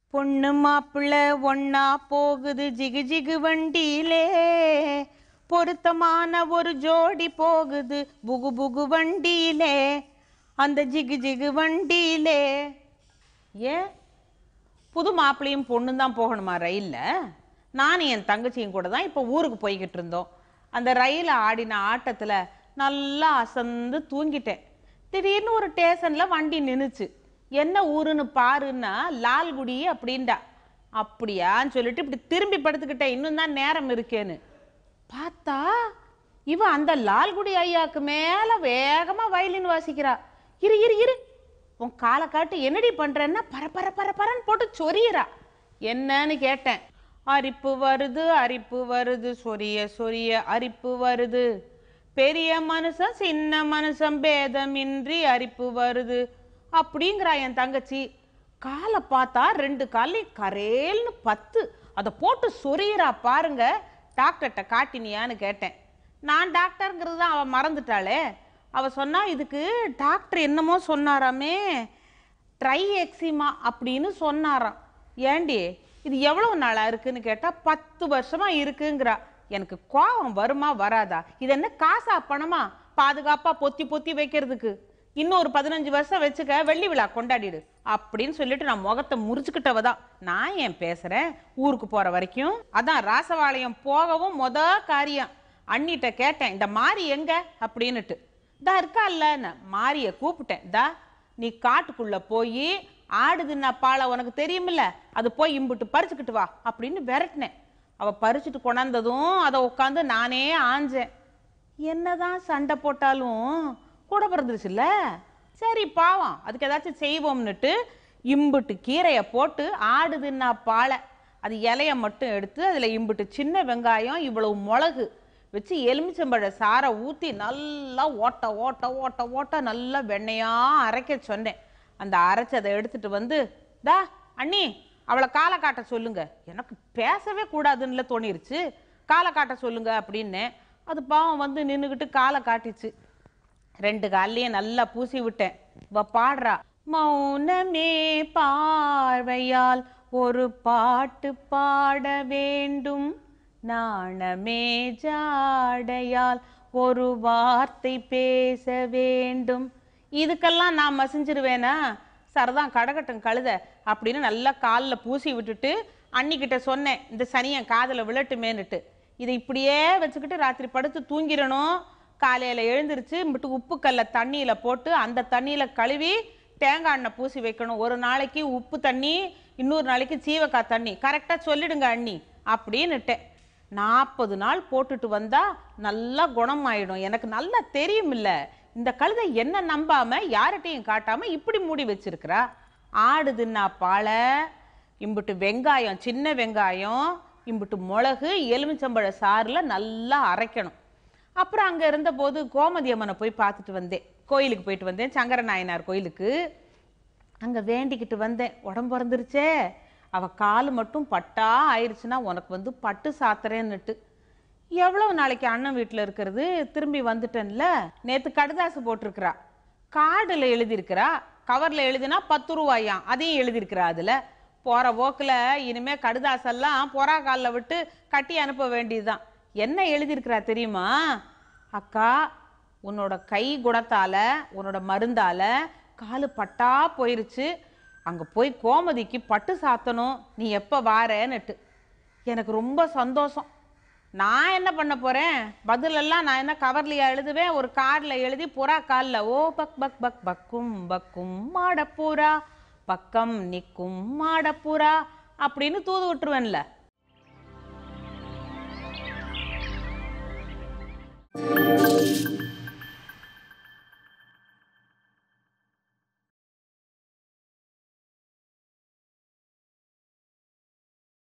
பொண்ணு மாப்பிள்ள ஒன்னா போகுது ஜிகு ஜிகு வண்டியிலே பொருத்தமான ஒரு ஜோடி போகுது புகு புகு வண்டியிலே அந்த ஜிகு ஜிகு வண்டியிலே ஏன் புது மாப்பிள்ளையும் பொண்ணும் தான் போகணுமா ரயிலில் நானும் என் தங்கச்சியும் கூட தான் இப்போ ஊருக்கு போய்கிட்டு இருந்தோம் அந்த ரயில் ஆடின ஆட்டத்தில் நல்லா அசந்து தூங்கிட்டேன் திடீர்னு ஒரு ஸ்டேஷனில் வண்டி நின்றுச்சு என்ன ஊருன்னு பாருன்னா லால்குடி அப்படின்டா அப்படியான்னு சொல்லிட்டு இப்படி திரும்பி படுத்துக்கிட்டேன் இன்னும் தான் நேரம் இருக்கேன்னு பார்த்தா இவ அந்த லால்குடி ஐயாக்கு மேல வேகமா வயலின் வாசிக்கிறா இரு இரு இரு உன் காலை காட்டு என்னடி பண்றேன்னா பர பர பர பரன்னு போட்டு சொரியிறா என்னன்னு கேட்டேன் அரிப்பு வருது அரிப்பு வருது சொரிய சொரிய அரிப்பு வருது பெரிய மனுஷன் சின்ன மனுஷன் பேதமின்றி அரிப்பு வருது அப்படிங்கிறா என் தங்கச்சி காலை பார்த்தா ரெண்டு காலையும் கரேல்னு பத்து அதை போட்டு சொரியிறா பாருங்க டாக்டர்கிட்ட காட்டினியான்னு கேட்டேன் நான் டாக்டருங்கிறது தான் அவள் மறந்துட்டாளே அவள் சொன்னா இதுக்கு டாக்டர் என்னமோ சொன்னாராமே ட்ரை எக்ஸிமா அப்படின்னு சொன்னாராம் ஏண்டி இது எவ்வளவு நாளா இருக்குன்னு கேட்டா பத்து வருஷமா இருக்குங்கிறா எனக்கு கோபம் வருமா வராதா இது என்ன காசா பணமா பாதுகாப்பா பொத்தி பொத்தி வைக்கிறதுக்கு இன்னும் ஒரு பதினஞ்சு வருஷம் வச்சுக்க வெள்ளி விழா கொண்டாடிடு அப்படின்னு சொல்லிட்டு நான் முகத்தை முறிச்சுக்கிட்டவ தான் நான் ஏன் பேசுறேன் ஊருக்கு போற வரைக்கும் அதான் ராசபாளையம் போகவும் மொத காரியம் அண்ணிட்ட கேட்டேன் இந்த மாரி எங்க அப்படின்னுட்டு தா இருக்கா இல்ல மாரிய கூப்பிட்டேன் தா நீ காட்டுக்குள்ள போய் ஆடுதுன்னா பாலை உனக்கு தெரியுமில்ல அது போய் இம்புட்டு பறிச்சுக்கிட்டு வா அப்படின்னு விரட்டினேன் அவ பறிச்சுட்டு கொண்டாந்ததும் அதை உட்காந்து நானே ஆஞ்சேன் என்னதான் சண்டை போட்டாலும் கூட பிறந்துருச்சுல்ல சரி பாவம் அதுக்கு ஏதாச்சும் செய்வோம்னுட்டு இம்புட்டு கீரையை போட்டு ஆடுதுன்னா பாலை அது இலைய மட்டும் எடுத்து அதில் இம்புட்டு சின்ன வெங்காயம் இவ்வளவு மிளகு வச்சு எலுமிச்சம்பழ சாரை ஊற்றி நல்லா ஓட்ட ஓட்ட ஓட்ட ஓட்ட நல்லா வெண்ணையாக அரைக்க சொன்னேன் அந்த அரைச்சதை எடுத்துட்டு வந்து தா அண்ணி அவளை காலை காட்ட சொல்லுங்க எனக்கு பேசவே கூடாதுன்னுல தோணிருச்சு காலை காட்ட சொல்லுங்க அப்படின்னேன் அது பாவம் வந்து நின்றுக்கிட்டு காலை காட்டிச்சு ரெண்டு கால்லையும் நல்லா பூசி விட்டேன் இவ பாடுறா மௌனமே பார்வையால் ஒரு பாட்டு பாட வேண்டும் நாணமே ஜாடையால் ஒரு வார்த்தை பேச வேண்டும் இதுக்கெல்லாம் நான் மசிஞ்சிருவேனா சரதான் கடகட்டும் கழுத அப்படின்னு நல்லா காலில் பூசி விட்டுட்டு அன்னிக்கிட்ட சொன்னேன் இந்த சனியன் காதில் விழட்டுமேன்னுட்டு இதை இப்படியே வச்சுக்கிட்டு ராத்திரி படுத்து தூங்கிடணும் காலையில் எழுந்திருச்சு இம்பிட்டு உப்பு கல்லை தண்ணியில் போட்டு அந்த தண்ணியில் கழுவி தேங்காய் எண்ணெய் பூசி வைக்கணும் ஒரு நாளைக்கு உப்பு தண்ணி இன்னொரு நாளைக்கு சீவக்காய் தண்ணி கரெக்டாக சொல்லிடுங்க அண்ணி அப்படின்னுட்டேன் நாற்பது நாள் போட்டுட்டு வந்தா நல்லா குணமாயிடும் எனக்கு நல்லா தெரியுமில்ல இந்த கழுதை என்ன நம்பாம யார்கிட்டையும் காட்டாம இப்படி மூடி வச்சிருக்கிறா ஆடுதுன்னா பாலை இம்புட்டு வெங்காயம் சின்ன வெங்காயம் இம்புட்டு மிளகு எலுமிச்சம்பழ சாறில் நல்லா அரைக்கணும் அப்புறம் அங்கே இருந்தபோது கோமதி அம்மனை போய் பார்த்துட்டு வந்தேன் கோயிலுக்கு போயிட்டு வந்தேன் சங்கர நாயனார் கோயிலுக்கு அங்கே வேண்டிக்கிட்டு வந்தேன் உடம்பு பிறந்துருச்சே அவ கால் மட்டும் பட்டா ஆயிடுச்சுன்னா உனக்கு வந்து பட்டு சாத்துறேன்னுட்டு எவ்வளவு நாளைக்கு அண்ணன் வீட்டில் இருக்கிறது திரும்பி வந்துட்டேன்ல நேற்று கடுதாசு போட்டிருக்கிறா கார்டில் எழுதியிருக்கிறா கவரில் எழுதினா பத்து ரூபாயாம் அதையும் எழுதியிருக்கிறா அதில் போகிற போக்கில் இனிமே கடுதாசெல்லாம் பொறா காலில் விட்டு கட்டி அனுப்ப வேண்டியதுதான் என்ன எழுதியிருக்கிறா தெரியுமா அக்கா உன்னோட கை குணத்தால உன்னோட மருந்தால காலு பட்டா போயிருச்சு அங்கே போய் கோமதிக்கு பட்டு சாத்தணும் நீ எப்போ வாரேன்னுட்டு எனக்கு ரொம்ப சந்தோஷம் நான் என்ன பண்ண போறேன் பதிலெல்லாம் நான் என்ன கவர்லையா எழுதுவேன் ஒரு கார்டில் எழுதி புறா காலில் ஓ பக் பக் பக் பக்கும் பக்கும் மாடப்புறா பக்கம் நிற்கும் மாடப்புறா அப்படின்னு தூது விட்டுருவேன்ல